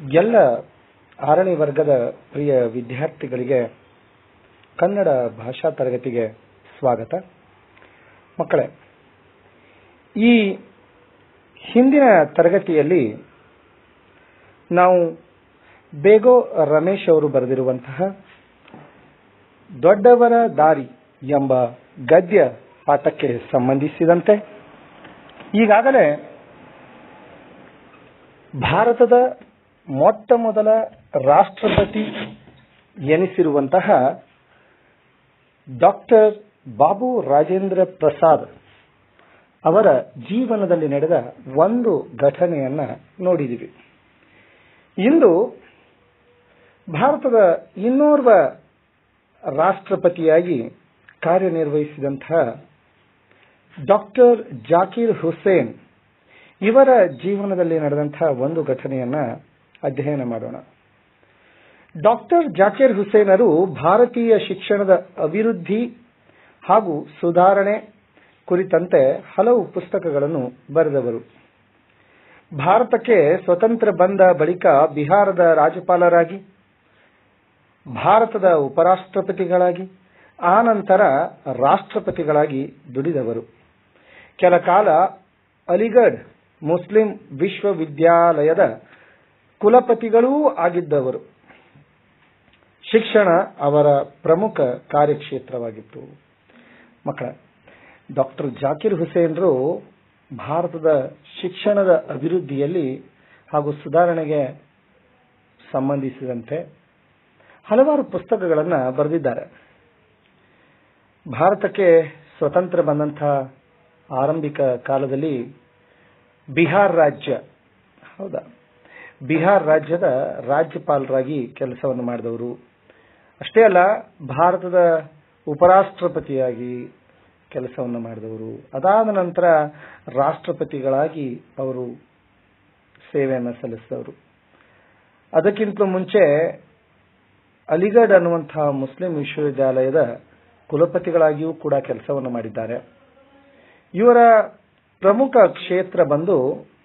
ಎಲ್ಲ ಆರನೇ ವರ್ಗದ ಪ್ರಿಯ ವಿದ್ಯಾರ್ಥಿಗಳಿಗೆ ಕನ್ನಡ ಭಾಷಾ ತರಗತಿಗೆ ಸ್ವಾಗತ ಮಕ್ಕಳೇ ಈ ಹಿಂದಿನ ತರಗತಿಯಲ್ಲಿ ನಾವು ಬೇಗೋ ರಮೇಶ್ ಅವರು ಬರೆದಿರುವಂತಹ ದೊಡ್ಡವರ ದಾರಿ ಎಂಬ ಗದ್ಯ ಪಾಠಕ್ಕೆ ಸಂಬಂಧಿಸಿದಂತೆ ಈಗಾಗಲೇ ಭಾರತದ ಮೊಟ್ಟ ಮೊದಲ ರಾಷ್ಟ್ರಪತಿ ಎನಿಸಿರುವಂತಹ ಡಾಕ್ಟರ್ ಬಾಬು ರಾಜೇಂದ್ರ ಪ್ರಸಾದ್ ಅವರ ಜೀವನದಲ್ಲಿ ನಡೆದ ಒಂದು ಘಟನೆಯನ್ನ ನೋಡಿದಿವಿ ಇಂದು ಭಾರತದ ಇನ್ನೋರ್ವ ರಾಷ್ಟ್ರಪತಿಯಾಗಿ ಕಾರ್ಯನಿರ್ವಹಿಸಿದಂತಹ ಡಾಕ್ಟರ್ ಜಾಕೀರ್ ಹುಸೇನ್ ಇವರ ಜೀವನದಲ್ಲಿ ನಡೆದಂತಹ ಒಂದು ಘಟನೆಯನ್ನ ಅಧ್ಯಯನ ಮಾಡೋಣ ಡಾಕ್ಟರ್ ಜಾಕೀರ್ ಹುಸೇನರು ಭಾರತೀಯ ಶಿಕ್ಷಣದ ಅಭಿವೃದ್ಧಿ ಹಾಗೂ ಸುಧಾರಣೆ ಕುರಿತಂತೆ ಹಲವು ಪುಸ್ತಕಗಳನ್ನು ಬರೆದವರು ಭಾರತಕ್ಕೆ ಸ್ವತಂತ್ರ ಬಂದ ಬಳಿಕ ಬಿಹಾರದ ರಾಜ್ಯಪಾಲರಾಗಿ ಭಾರತದ ಉಪರಾಷ್ಟ್ರಪತಿಗಳಾಗಿ ಆನಂತರ ರಾಷ್ಟ್ರಪತಿಗಳಾಗಿ ದುಡಿದವರು ಕೆಲ ಕಾಲ ಅಲಿಗಢ್ ಮುಸ್ಲಿಂ ವಿಶ್ವವಿದ್ಯಾಲಯದ ಕುಲಪತಿಗಳೂ ಆಗಿದ್ದವರು ಶಿಕ್ಷಣ ಅವರ ಪ್ರಮುಖ ಕಾರ್ಯಕ್ಷೇತ್ರವಾಗಿತ್ತು ಮಕ್ಕಳ ಡಾಕ್ಟರ್ ಜಾಕಿರ್ ಹುಸೇನ್ರು ಭಾರತದ ಶಿಕ್ಷಣದ ಅಭಿವೃದ್ಧಿಯಲ್ಲಿ ಹಾಗೂ ಸುಧಾರಣೆಗೆ ಸಂಬಂಧಿಸಿದಂತೆ ಹಲವಾರು ಪುಸ್ತಕಗಳನ್ನು ಬರೆದಿದ್ದಾರೆ ಭಾರತಕ್ಕೆ ಸ್ವತಂತ್ರ ಬಂದಂತಹ ಆರಂಭಿಕ ಕಾಲದಲ್ಲಿ ಬಿಹಾರ್ ರಾಜ್ಯ ಹೌದಾ ಬಿಹಾರ್ ರಾಜ್ಯದ ರಾಜ್ಯಪಾಲರಾಗಿ ಕೆಲಸವನ್ನು ಮಾಡಿದವರು ಅಷ್ಟೇ ಅಲ್ಲ ಭಾರತದ ಉಪರಾಷ್ಟ್ರಪತಿಯಾಗಿ ಕೆಲಸವನ್ನು ಮಾಡಿದವರು ಅದಾದ ನಂತರ ರಾಷ್ಟ್ರಪತಿಗಳಾಗಿ ಅವರು ಸೇವೆಯನ್ನು ಸಲ್ಲಿಸಿದವರು ಅದಕ್ಕಿಂತ ಮುಂಚೆ ಅಲಿಗಢ್ ಅನ್ನುವಂತಹ ಮುಸ್ಲಿಂ ವಿಶ್ವವಿದ್ಯಾಲಯದ ಕುಲಪತಿಗಳಾಗಿಯೂ ಕೂಡ ಕೆಲಸವನ್ನು ಮಾಡಿದ್ದಾರೆ ಇವರ ಪ್ರಮುಖ ಕ್ಷೇತ್ರ ಬಂದು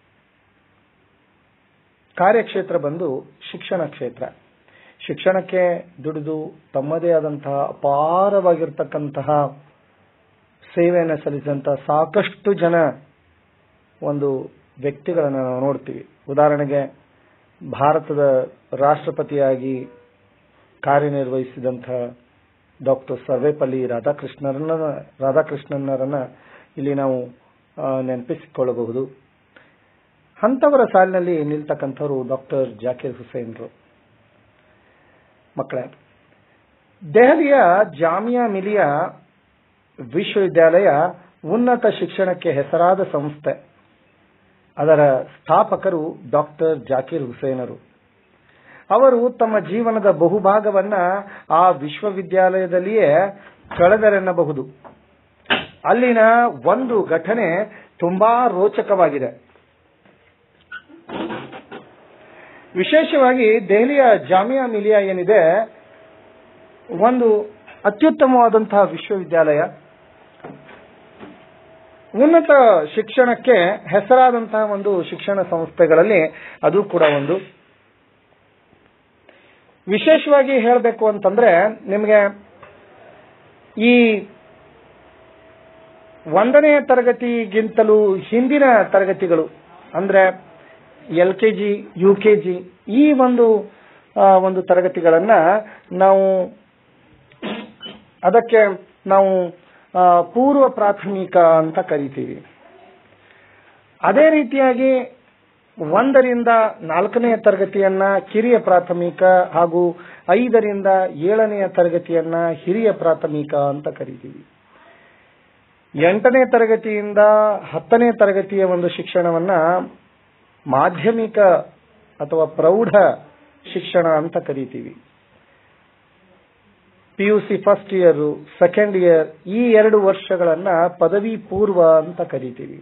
ಕಾರ್ಯಕ್ಷೇತ್ರ ಬಂದು ಶಿಕ್ಷಣ ಕ್ಷೇತ್ರ ಶಿಕ್ಷಣಕ್ಕೆ ದುಡಿದು ತಮ್ಮದೇ ಆದಂತಹ ಅಪಾರವಾಗಿರ್ತಕ್ಕಂತಹ ಸೇವೆಯನ್ನು ಸಲ್ಲಿಸಿದಂತಹ ಸಾಕಷ್ಟು ಜನ ಒಂದು ವ್ಯಕ್ತಿಗಳನ್ನು ನಾವು ನೋಡ್ತೀವಿ ಉದಾಹರಣೆಗೆ ಭಾರತದ ರಾಷ್ಟ್ರಪತಿಯಾಗಿ ಕಾರ್ಯನಿರ್ವಹಿಸಿದಂತಹ ಡಾಕ್ಟರ್ ಸರ್ವೇಪಲ್ಲಿ ರಾಧಾಕೃಷ್ಣರನ್ನ ರಾಧಾಕೃಷ್ಣನರನ್ನ ಇಲ್ಲಿ ನಾವು ನೆನಪಿಸಿಕೊಳ್ಳಬಹುದು ಅಂತವರ ಸಾಲಿನಲ್ಲಿ ನಿಲ್ತಕ್ಕಂಥವರು ಡಾಕ್ಟರ್ ಜಾಕೀರ್ ಹುಸೇನ್ರು ಮಕ್ಕಳೇ ದೆಹಲಿಯ ಜಾಮಿಯಾ ಮಿಲಿಯಾ ವಿಶ್ವವಿದ್ಯಾಲಯ ಉನ್ನತ ಶಿಕ್ಷಣಕ್ಕೆ ಹೆಸರಾದ ಸಂಸ್ಥೆ ಅದರ ಸ್ಥಾಪಕರು ಡಾಕ್ಟರ್ ಜಾಕೀರ್ ಹುಸೇನರು ಅವರು ತಮ್ಮ ಜೀವನದ ಬಹುಭಾಗವನ್ನ ಆ ವಿಶ್ವವಿದ್ಯಾಲಯದಲ್ಲಿಯೇ ಕಳೆದರೆನ್ನಬಹುದು ಅಲ್ಲಿನ ಒಂದು ಘಟನೆ ತುಂಬಾ ರೋಚಕವಾಗಿದೆ ವಿಶೇಷವಾಗಿ ದೆಹಲಿಯ ಜಾಮಿಯಾ ಮಿಲಿಯಾ ಏನಿದೆ ಒಂದು ಅತ್ಯುತ್ತಮವಾದಂತಹ ವಿಶ್ವವಿದ್ಯಾಲಯ ಉನ್ನತ ಶಿಕ್ಷಣಕ್ಕೆ ಹೆಸರಾದಂತಹ ಒಂದು ಶಿಕ್ಷಣ ಸಂಸ್ಥೆಗಳಲ್ಲಿ ಅದು ಕೂಡ ಒಂದು ವಿಶೇಷವಾಗಿ ಹೇಳಬೇಕು ಅಂತಂದ್ರೆ ನಿಮಗೆ ಈ ಒಂದನೆಯ ತರಗತಿಗಿಂತಲೂ ಹಿಂದಿನ ತರಗತಿಗಳು ಅಂದ್ರೆ L K G U K G ಈ ಒಂದು ಒಂದು ತರಗತಿಗಳನ್ನ ನಾವು ಅದಕ್ಕೆ ನಾವು ಪೂರ್ವ ಪ್ರಾಥಮಿಕ ಅಂತ ಕರಿತೀವಿ ಅದೇ ರೀತಿಯಾಗಿ ಒಂದರಿಂದ ನಾಲ್ಕನೆಯ ತರಗತಿಯನ್ನ ಕಿರಿಯ ಪ್ರಾಥಮಿಕ ಹಾಗೂ ಐದರಿಂದ ಏಳನೆಯ ತರಗತಿಯನ್ನ ಹಿರಿಯ ಪ್ರಾಥಮಿಕ ಅಂತ ಕರಿತೀವಿ ಎಂಟನೇ ತರಗತಿಯಿಂದ ಹತ್ತನೇ ತರಗತಿಯ ಒಂದು ಶಿಕ್ಷಣವನ್ನ ಮಾಧ್ಯಮಿಕ ಅಥವಾ ಪ್ರೌಢ ಶಿಕ್ಷಣ ಅಂತ ಕರಿತೀವಿ PUC first year second year ಈ ಎರಡು ವರ್ಷಗಳನ್ನ ಪದವಿ ಪೂರ್ವ ಅಂತ ಕರಿತೀವಿ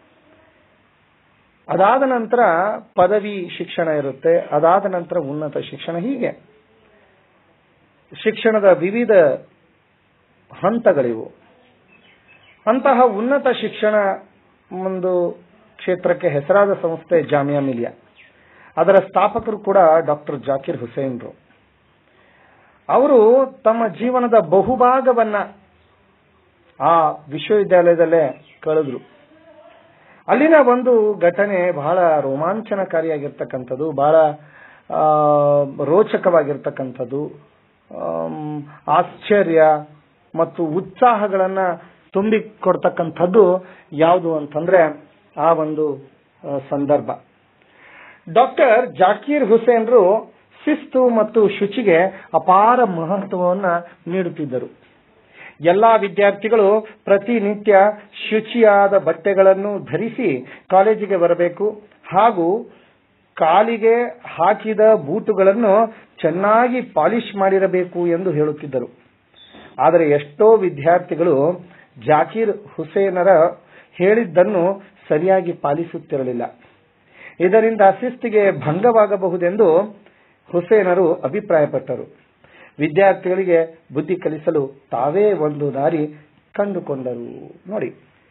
ಅದಾದ ನಂತರ ಪದವಿ ಶಿಕ್ಷಣ ಇರುತ್ತೆ ಅದಾದ ನಂತರ ಉನ್ನತ ಶಿಕ್ಷಣ ಹೀಗೆ ಶಿಕ್ಷಣದ ವಿವಿಧ ಹಂತಗಳಿವು ಅಂತಹ ಉನ್ನತ ಶಿಕ್ಷಣ ಒಂದು ಕ್ಷೇತ್ರಕ್ಕೆ ಹೆಸರಾದ ಸಂಸ್ಥೆ ಜಾಮಿಯಾ ಮಿಲಿಯಾ ಅದರ ಸ್ಥಾಪಕರು ಕೂಡ ಡಾಕ್ಟರ್ ಜಾಕಿರ್ ಹುಸೇನ್ರು ಅವರು ತಮ್ಮ ಜೀವನದ ಬಹುಭಾಗವನ್ನ ಆ ವಿಶ್ವವಿದ್ಯಾಲಯದಲ್ಲೇ ಕಳೆದ್ರು ಅಲ್ಲಿನ ಒಂದು ಘಟನೆ ಬಹಳ ರೋಮಾಂಚನಕಾರಿಯಾಗಿರ್ತಕ್ಕಂಥದ್ದು ಬಹಳ ಆ, ರೋಚಕವಾಗಿರ್ತಕ್ಕಂಥದ್ದು ಆಮ್, ಆಶ್ಚರ್ಯ ಮತ್ತು ಉತ್ಸಾಹಗಳನ್ನ ತುಂಬಿಕೊಡ್ತಕ್ಕಂಥದ್ದು ಯಾವುದು ಅಂತಂದ್ರೆ ಆ ಒಂದು ಆ, ಸಂದರ್ಭ ಡಾಕ್ಟರ್ ಜಾಕೀರ್ ಹುಸೇನ್ರು ಶಿಸ್ತು ಮತ್ತು ಶುಚಿಗೆ ಅಪಾರ ಮಹತ್ವವನ್ನ ನೀಡುತ್ತಿದ್ದರು ಎಲ್ಲಾ ವಿದ್ಯಾರ್ಥಿಗಳು ಪ್ರತಿನಿತ್ಯ ಶುಚಿಯಾದ ಬಟ್ಟೆಗಳನ್ನು ಧರಿಸಿ ಕಾಲೇಜಿಗೆ ಬರಬೇಕು ಹಾಗೂ ಕಾಲಿಗೆ ಹಾಕಿದ ಬೂಟುಗಳನ್ನು ಚೆನ್ನಾಗಿ ಪಾಲಿಶ್ ಮಾಡಿರಬೇಕು ಎಂದು ಹೇಳುತ್ತಿದ್ದರು ಆದರೆ ಎಷ್ಟೋ ವಿದ್ಯಾರ್ಥಿಗಳು ಜಾಕೀರ್ ಹುಸೇನರ ಹೇಳಿದ್ದನ್ನು ಸರಿಯಾಗಿ ಪಾಲಿಸುತ್ತಿರಲಿಲ್ಲ ಇದರಿಂದ ಶಿಸ್ತಿಗೆ ಭಂಗವಾಗಬಹುದೆಂದು ಹುಸೇನರು ಅಭಿಪ್ರಾಯಪಟ್ಟರು ವಿದ್ಯಾರ್ಥಿಗಳಿಗೆ ಬುದ್ಧಿ ಕಲಿಸಲು ತಾವೇ ಒಂದು ದಾರಿ ಕಂಡುಕೊಂಡರು ನೋಡಿ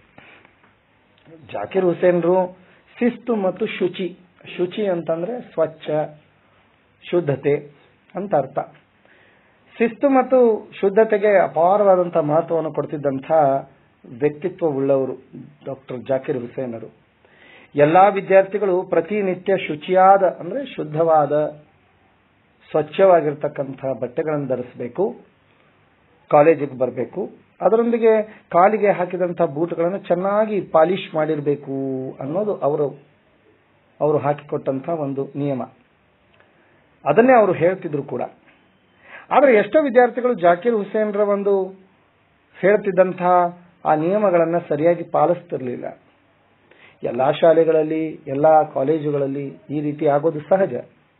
ಜಾಕಿರ್ ಹುಸೇನ್ರು ಶಿಸ್ತು ಮತ್ತು ಶುಚಿ ಶುಚಿ ಅಂತಂದ್ರೆ ಸ್ವಚ್ಛ ಶುದ್ಧತೆ ಅಂತ ಅರ್ಥ ಶಿಸ್ತು ಮತ್ತು ಶುದ್ಧತೆಗೆ ಅಪಾರವಾದಂತಹ ಮಹತ್ವವನ್ನು ಕೊಡ್ತಿದ್ದಂಥ ವ್ಯಕ್ತಿತ್ವವುಳ್ಳವರು ಡಾಕ್ಟರ್ ಜಾಕಿರ್ ಹುಸೇನರು ಎಲ್ಲಾ ವಿದ್ಯಾರ್ಥಿಗಳು ಪ್ರತಿನಿತ್ಯ ಶುಚಿಯಾದ ಅಂದ್ರೆ ಶುದ್ಧವಾದ ಸ್ವಚ್ಛವಾಗಿರ್ತಕ್ಕಂಥ ಬಟ್ಟೆಗಳನ್ನು ಧರಿಸಬೇಕು ಕಾಲೇಜಿಗೆ ಬರಬೇಕು ಅದರೊಂದಿಗೆ ಕಾಲಿಗೆ ಹಾಕಿದಂತಹ ಬೂಟ್ಗಳನ್ನು ಚೆನ್ನಾಗಿ ಪಾಲಿಶ್ ಮಾಡಿರಬೇಕು ಅನ್ನೋದು ಅವರು ಅವರು ಹಾಕಿಕೊಟ್ಟಂತಹ ಒಂದು ನಿಯಮ ಅದನ್ನೇ ಅವರು ಹೇಳ್ತಿದ್ರು ಕೂಡ ಆದರೆ ಎಷ್ಟೋ ವಿದ್ಯಾರ್ಥಿಗಳು ಜಾಕೀರ್ ಹುಸೇನ್ರ ಒಂದು ಹೇಳ್ತಿದ್ದಂತಹ ಆ ನಿಯಮಗಳನ್ನ ಸರಿಯಾಗಿ ಪಾಲಿಸ್ತಿರ್ಲಿಲ್ಲ ಎಲ್ಲಾ ಶಾಲೆಗಳಲ್ಲಿ ಎಲ್ಲಾ ಕಾಲೇಜುಗಳಲ್ಲಿ ಈ ರೀತಿ ಆಗೋದು ಸಹಜ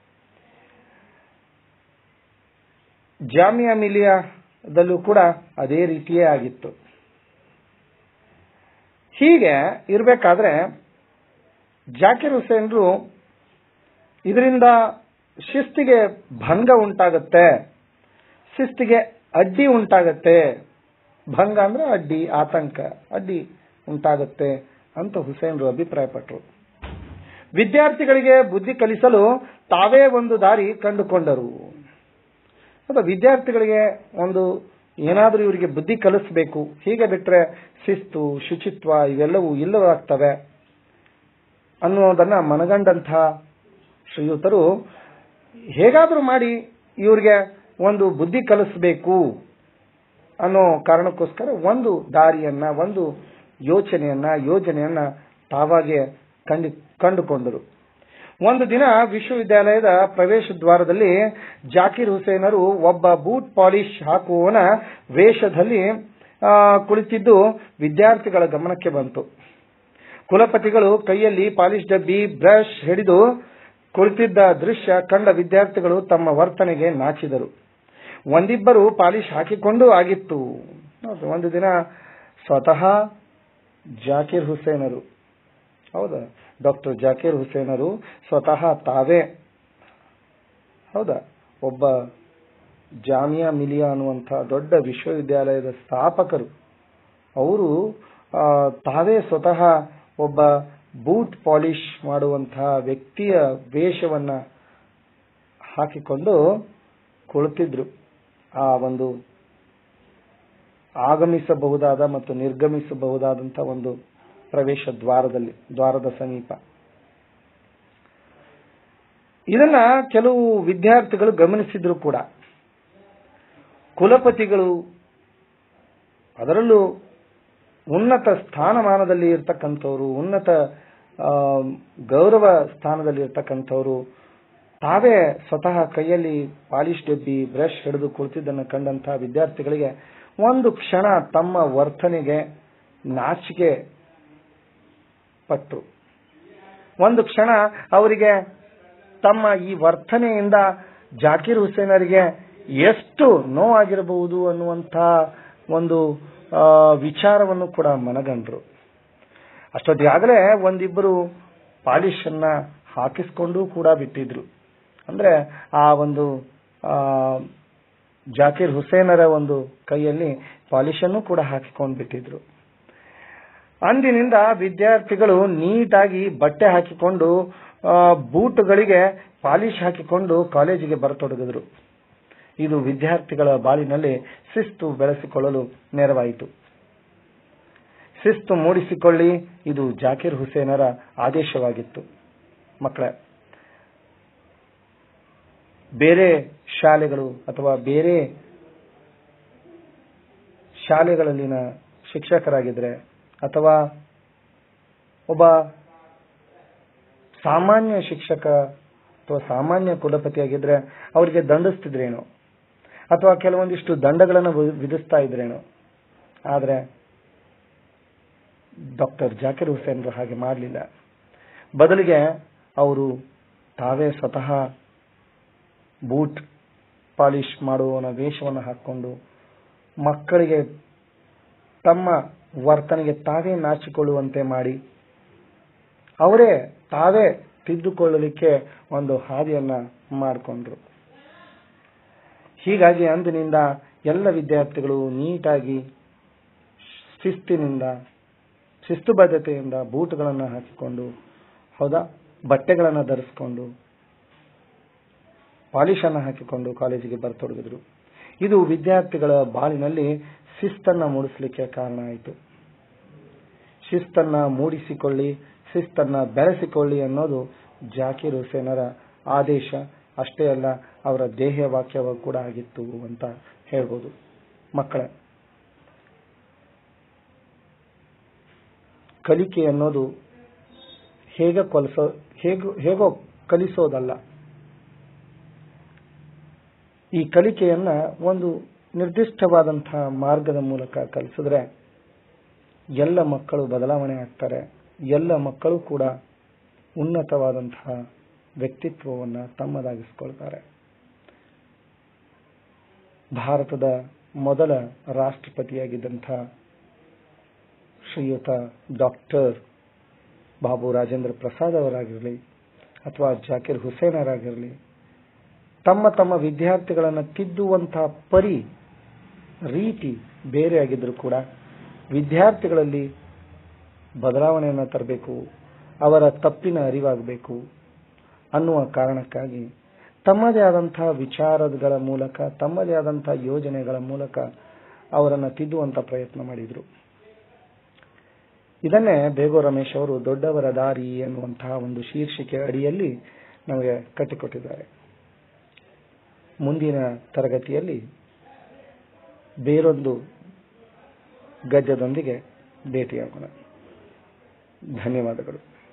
ಜಾಮಿಯಾ ಮಿಲಿಯಾದಲ್ಲೂ ಕೂಡ ಅದೇ ರೀತಿಯೇ ಆಗಿತ್ತು ಹೀಗೆ ಇರಬೇಕಾದ್ರೆ ಜಾಕಿರ್ ಹುಸೇನ್ರು ಇದರಿಂದ ಶಿಸ್ತಿಗೆ ಭಂಗ ಉಂಟಾಗತ್ತೆ ಶಿಸ್ತಿಗೆ ಅಡ್ಡಿ ಉಂಟಾಗತ್ತೆ ಭಂಗ ಅಂದ್ರೆ ಅಡ್ಡಿ ಆತಂಕ ಅಡ್ಡಿ ಉಂಟಾಗತ್ತೆ ಅಂತ ಹುಸೇನ್ರು ಅಭಿಪ್ರಾಯಪಟ್ಟರು ವಿದ್ಯಾರ್ಥಿಗಳಿಗೆ ಬುದ್ಧಿ ಕಲಿಸಲು ತಾವೇ ಒಂದು ದಾರಿ ಕಂಡುಕೊಂಡರು ಅಥವಾ ವಿದ್ಯಾರ್ಥಿಗಳಿಗೆ ಒಂದು ಏನಾದರೂ ಇವರಿಗೆ ಬುದ್ಧಿ ಕಲಿಸಬೇಕು ಹೀಗೆ ಬಿಟ್ರೆ ಶಿಸ್ತು ಶುಚಿತ್ವ ಇವೆಲ್ಲವೂ ಇಲ್ಲವಾಗ್ತವೆ ಅನ್ನೋದನ್ನ ಮನಗಂಡಂಥ ಶ್ರೀಯುತರು ಹೇಗಾದರೂ ಮಾಡಿ ಇವ್ರಿಗೆ ಒಂದು ಬುದ್ಧಿ ಕಲಿಸಬೇಕು ಅನ್ನೋ ಕಾರಣಕ್ಕೋಸ್ಕರ ಒಂದು ದಾರಿಯನ್ನ ಒಂದು ಯೋಚನೆಯನ್ನ ಯೋಜನೆಯನ್ನ ತಾವಾಗೆ ಕಂಡು ಕಂಡುಕೊಂಡರು ಒಂದು ದಿನ ವಿಶ್ವವಿದ್ಯಾಲಯದ ಪ್ರವೇಶ ದ್ವಾರದಲ್ಲಿ ಜಾಕಿರ್ ಹುಸೇನರು ಒಬ್ಬ ಬೂಟ್ ಪಾಲಿಶ್ ಹಾಕುವವನ ವೇಷದಲ್ಲಿ ಆ, ಕುಳಿತಿದ್ದು ವಿದ್ಯಾರ್ಥಿಗಳ ಗಮನಕ್ಕೆ ಬಂತು ಕುಲಪತಿಗಳು ಕೈಯಲ್ಲಿ ಪಾಲಿಶ್ ಡಬ್ಬಿ ಬ್ರಷ್ ಹಿಡಿದು ಕುಳಿತಿದ್ದ ದೃಶ್ಯ ಕಂಡ ವಿದ್ಯಾರ್ಥಿಗಳು ತಮ್ಮ ವರ್ತನೆಗೆ ನಾಚಿದರು ಒಂದಿಬ್ಬರು ಪಾಲಿಶ್ ಹಾಕಿಕೊಂಡು ಆಗಿತ್ತು ನೋಡ್ರಿ, ಒಂದು ದಿನ ಸ್ವತಃ ಜಾಕಿರ್ ಹುಸೇನರು ಹೌದಾ ಡಾಕ್ಟರ್ ಜಾಕಿರ್ ಹುಸೇನರು ಸ್ವತಃ ತಾವೇ ಹೌದಾ ಒಬ್ಬ ಜಾಮಿಯಾ ಮಿಲಿಯಾ ಅನ್ನುವಂಥ ದೊಡ್ಡ ವಿಶ್ವವಿದ್ಯಾಲಯದ ಸ್ಥಾಪಕರು ಅವರು ಆ, ತಾವೇ ಸ್ವತಃ ಒಬ್ಬ ಬೂಟ್ ಪಾಲಿಶ್ ಮಾಡುವಂತಹ ವ್ಯಕ್ತಿಯ ವೇಷವನ್ನ ಹಾಕಿಕೊಂಡು ಕುಳಿತಿದ್ರು ಆ ಒಂದು ಆಗಮಿಸಬಹುದಾದ ಮತ್ತು ನಿರ್ಗಮಿಸಬಹುದಾದಂತಹ ಒಂದು ಪ್ರವೇಶ ದ್ವಾರದಲ್ಲಿ ದ್ವಾರದ ಸಮೀಪ ಇದನ್ನ ಕೆಲವು ವಿದ್ಯಾರ್ಥಿಗಳು ಗಮನಿಸಿದ್ರು ಕೂಡ ಕುಲಪತಿಗಳು ಅದರಲ್ಲೂ ಉನ್ನತ ಸ್ಥಾನಮಾನದಲ್ಲಿ ಇರ್ತಕ್ಕಂಥವ್ರು ಉನ್ನತ ಆ, ಗೌರವ ಸ್ಥಾನದಲ್ಲಿ ಇರ್ತಕ್ಕಂಥವ್ರು ತಾವೇ ಸ್ವತಃ ಕೈಯಲ್ಲಿ ಪಾಲಿಶ್ ಡಬ್ಬಿ ಬ್ರಷ್ ಹಿಡಿದು ಕುಳಿತಿದ್ದನ್ನು ಕಂಡಂತಹ ವಿದ್ಯಾರ್ಥಿಗಳಿಗೆ ಒಂದು ಕ್ಷಣ ತಮ್ಮ ವರ್ತನೆಗೆ ನಾಚಿಕೆ ಪಟ್ಟರು ಒಂದು ಕ್ಷಣ ಅವರಿಗೆ ತಮ್ಮ ಈ ವರ್ತನೆಯಿಂದ ಜಾಕಿರ್ ಹುಸೇನರಿಗೆ ಎಷ್ಟು ನೋವಾಗಿರಬಹುದು ಅನ್ನುವಂಥ ಒಂದು ಆ, ವಿಚಾರವನ್ನು ಕೂಡ ಮನಗಂಡ್ರು ಅಷ್ಟೊತ್ತಿಗಾಗಲೇ ಒಂದಿಬ್ಬರು ಪಾಲಿಶ್ ಅನ್ನ ಹಾಕಿಸ್ಕೊಂಡು ಕೂಡ ಬಿಟ್ಟಿದ್ರು ಅಂದ್ರೆ ಆ ಒಂದು ಆ, ಜಾಕಿರ್ ಹುಸೇನರ ಒಂದು ಕೈಯಲ್ಲಿ ಪಾಲಿಶ್ ಅನ್ನು ಕೂಡ ಹಾಕಿಕೊಂಡು ಬಿಟ್ಟಿದ್ರು ಅಂದಿನಿಂದ ವಿದ್ಯಾರ್ಥಿಗಳು ನೀಟಾಗಿ ಬಟ್ಟೆ ಹಾಕಿಕೊಂಡು ಆ, ಬೂಟುಗಳಿಗೆ ಪಾಲಿಶ್ ಹಾಕಿಕೊಂಡು ಕಾಲೇಜಿಗೆ ಬರತೊಡಗಿದರು ಇದು ವಿದ್ಯಾರ್ಥಿಗಳ ಬಾಳಿನಲ್ಲಿ ಶಿಸ್ತು ಬೆಳೆಸಿಕೊಳ್ಳಲು ನೆರವಾಯಿತು ಶಿಸ್ತು ಮೂಡಿಸಿಕೊಳ್ಳಿ ಇದು ಜಾಕಿರ್ ಹುಸೇನರ ಆದೇಶವಾಗಿತ್ತು ಮಕ್ಕಳೇ ಬೇರೆ ಶಾಲೆಗಳು ಅಥವಾ ಬೇರೆ ಶಾಲೆಗಳಲ್ಲಿನ ಶಿಕ್ಷಕರಾಗಿದ್ರೆ ಅಥವಾ ಒಬ್ಬ ಸಾಮಾನ್ಯ ಶಿಕ್ಷಕ ಅಥವಾ ಸಾಮಾನ್ಯ ಕುಲಪತಿಯಾಗಿದ್ರೆ ಅವರಿಗೆ ದಂಡಿಸ್ತಿದ್ರೇನೋ ಅಥವಾ ಕೆಲವೊಂದಿಷ್ಟು ದಂಡಗಳನ್ನು ವಿ- ವಿಧಿಸ್ತಾ ಇದ್ರೇನೋ ಆದ್ರೆ ಡಾಕ್ಟರ್ ಜಾಕಿರ್ ಹುಸೇನ್ರು ಹಾಗೆ ಮಾಡಲಿಲ್ಲ ಬದಲಿಗೆ ಅವರು ತಾವೇ ಸ್ವತಃ ಬೂಟ್ ಪಾಲಿಶ್ ಮಾಡುವವನ ವೇಷವನ್ನು ಹಾಕಿಕೊಂಡು ಮಕ್ಕಳಿಗೆ ತಮ್ಮ ವರ್ತನೆಗೆ ತಾವೇ ನಾಚಿಕೊಳ್ಳುವಂತೆ ಮಾಡಿ ಅವರೇ ತಾವೇ ತಿದ್ದುಕೊಳ್ಳಲಿಕ್ಕೆ ಒಂದು ಹಾದಿಯನ್ನ ಮಾಡಿಕೊಂಡ್ರು ಹೀಗಾಗಿ ಅಂದಿನಿಂದ ಎಲ್ಲ ವಿದ್ಯಾರ್ಥಿಗಳು ನೀಟಾಗಿ ಶಿಸ್ತಿನಿಂದ ಶಿಸ್ತುಬದ್ಧತೆಯಿಂದ ಬೂಟ್ಗಳನ್ನು ಹಾಕಿಕೊಂಡು ಹೌದಾ ಬಟ್ಟೆಗಳನ್ನು ಧರಿಸಿಕೊಂಡು ಪಾಲಿಶ್ ಅನ್ನು ಹಾಕಿಕೊಂಡು ಕಾಲೇಜಿಗೆ ಬರತೊಡಗಿದ್ರು ಇದು ವಿದ್ಯಾರ್ಥಿಗಳ ಬಾಳಿನಲ್ಲಿ ಶಿಸ್ತನ್ನ ಮೂಡಿಸಲಿಕ್ಕೆ ಕಾರಣ ಆಯಿತು ಶಿಸ್ತನ್ನ ಮೂಡಿಸಿಕೊಳ್ಳಿ ಶಿಸ್ತನ್ನ ಬೆಳೆಸಿಕೊಳ್ಳಿ ಅನ್ನೋದು ಜಾಕಿರ್ ಹುಸೇನರ ಆದೇಶ ಅಷ್ಟೇ ಅಲ್ಲ ಅವರ ದೇಹ ವಾಕ್ಯವ ಕೂಡ ಆಗಿತ್ತು ಅಂತ ಹೇಳ್ಬೋದು ಮಕ್ಕಳ ಕಲಿಕೆ ಅನ್ನೋದು ಹೇಗೆ ಕಲಿಸೋ ಹೇಗೋ ಹೇಗೋ ಕಲಿಸೋದಲ್ಲ ಈ ಕಲಿಕೆಯನ್ನ ಒಂದು ನಿರ್ದಿಷ್ಟವಾದಂತಹ ಮಾರ್ಗದ ಮೂಲಕ ಕಲಿಸಿದ್ರೆ ಎಲ್ಲ ಮಕ್ಕಳು ಬದಲಾವಣೆ ಆಗ್ತಾರೆ ಎಲ್ಲ ಮಕ್ಕಳು ಕೂಡ ಉನ್ನತವಾದಂತಹ ವ್ಯಕ್ತಿತ್ವವನ್ನ ತಮ್ಮದಾಗಿಸ್ಕೊಳ್ತಾರೆ ಭಾರತದ ಮೊದಲ ರಾಷ್ಟ್ರಪತಿಯಾಗಿದ್ದಂಥ ಶ್ರೀಯುತ ಡಾಕ್ಟರ್ ಬಾಬು ರಾಜೇಂದ್ರ ಪ್ರಸಾದ್ ಅವರಾಗಿರಲಿ ಅಥವಾ ಜಾಕಿರ್ ಹುಸೇನ್ ಅವರಾಗಿರಲಿ ತಮ್ಮ ತಮ್ಮ ವಿದ್ಯಾರ್ಥಿಗಳನ್ನು ತಿದ್ದುವಂತಹ ಪರಿ ರೀತಿ ಬೇರೆ ಆಗಿದ್ರು ಕೂಡ ವಿದ್ಯಾರ್ಥಿಗಳಲ್ಲಿ ಬದಲಾವಣೆಯನ್ನು ತರಬೇಕು ಅವರ ತಪ್ಪಿನ ಅರಿವಾಗಬೇಕು ಅನ್ನುವ ಕಾರಣಕ್ಕಾಗಿ ತಮ್ಮದೇ ಆದಂತಹ ವಿಚಾರಗಳ ಮೂಲಕ ತಮ್ಮದೇ ಆದಂತಹ ಯೋಜನೆಗಳ ಮೂಲಕ ಅವರನ್ನು ತಿದ್ದುವಂತ ಪ್ರಯತ್ನ ಮಾಡಿದ್ರು ಇದನ್ನೇ ಬೇಗೋ ರಮೇಶ್ ಅವರು ದೊಡ್ಡವರ ದಾರಿ ಎನ್ನುವಂತಹ ಒಂದು ಶೀರ್ಷಿಕೆ ಅಡಿಯಲ್ಲಿ ನಮಗೆ ಕಟ್ಟಿಕೊಟ್ಟಿದ್ದಾರೆ ಮುಂದಿನ ತರಗತಿಯಲ್ಲಿ ಬೇರೊಂದು ಗದ್ಯದೊಂದಿಗೆ ಭೇಟಿಯಾಗೋಣ ಧನ್ಯವಾದಗಳು